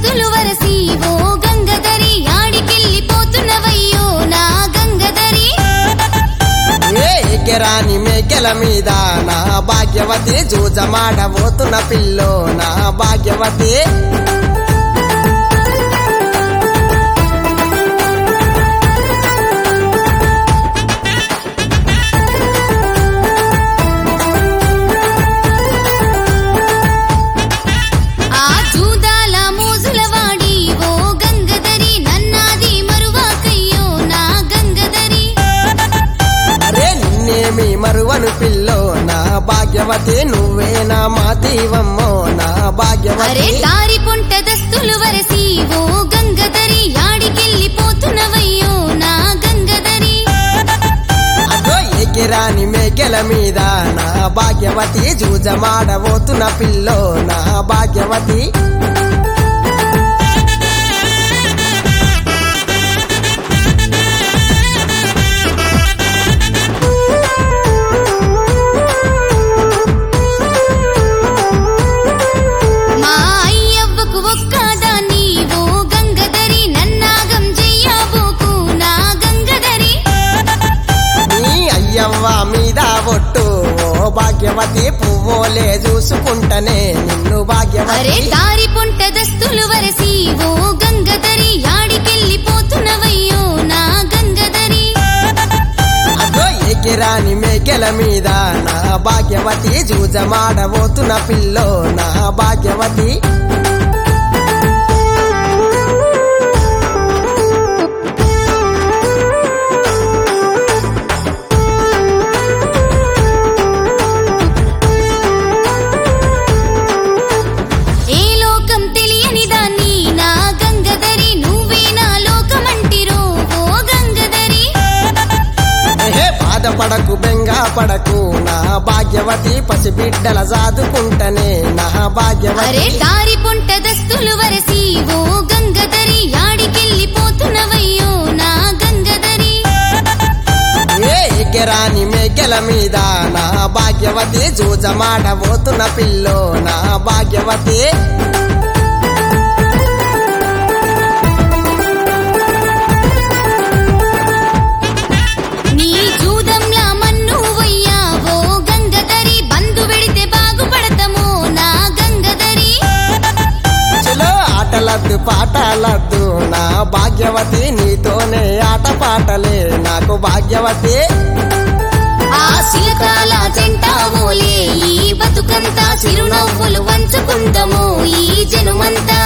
దస్తులు వరసి ఓ గంగధరి ఆడికెళ్ళిపోతున్నవయ్యో నా గంగధరి ఏ ఎగరాని మేకెల మీద నా భాగ్యవతి జూజమాడబోతున్న పిల్లో నా భాగ్యవతి ఆ జూదాల మోజుల వాడి ఓ గంగధరి నన్నాది మరువాకయ్యో నా గంగధరి అరే నిన్నేమి మరువను పిల్లో నా భాగ్యవతి నువ్వే నా మా దీవమ్మో నా అరే భాగ్యవతి దారి పొంట దస్తులు వరసి ఓ గంగధరి ఆడికెళ్ళిపోతున్నవయ్యో నా గంగధరి అదో ఎగిరాని మేకెల మీద నా భాగ్యవతి జూజమాడబోతున్న పిల్లో నా భాగ్యవతి మా అయ్యవ్వకు ఒక్కదాన్ని ఓ గంగధరి నన్నాగం చెయ్యబోకు నా గంగధరి నీ అయ్యవ్వ మీద ఒట్టు ఓ భాగ్యవతి పువ్వులే చూసుకుంటనే నిన్ను అరే భాగ్యవతి దారి పొంట దస్తులు వరసి ఓ గంగధరి ఆడికెళ్ళిపోతున్నవయ్యో నా గంగధరి అదో ఎగిరాని మేకెల మీద నా భాగ్యవతి జూజమాడబోతున్న పిల్లో నా భాగ్యవతి ఏ లోకం తెలియని దాన్ని నా గంగధరి నువ్వే నా లోకమంటిరో ఓ గంగధరి ఏహే బాధపడకు బెంగా పడకు నా భాగ్యవతి పసిబిడ్డల సాదుకుంటనే నా అరే భాగ్యవతి దారి పొంట దస్తులు వరసి ఓ గంగధరి ఆడికెళ్ళిపోతున్నవయ్యో నా గంగధరి ఏ ఎగరాని మేకెల మీద నా భాగ్యవతి జూజమాడబోతున్న పిల్లో నా భాగ్యవతి నీ జూదంలా మన్ను వయ్యావో గంగధరి బంధు వెడితే బాగుపడతామో నా గంగధరి చలో ఆటలద్దు పాటలద్దు నా భాగ్యవతి నీతోనే ఆట పాటలే నాకు భాగ్యవతి ఆ శిలకాల జంటావోలే ఈ బతుకంతా చిరునవ్వులు వంచుకుందాము ఈ జనుమంతా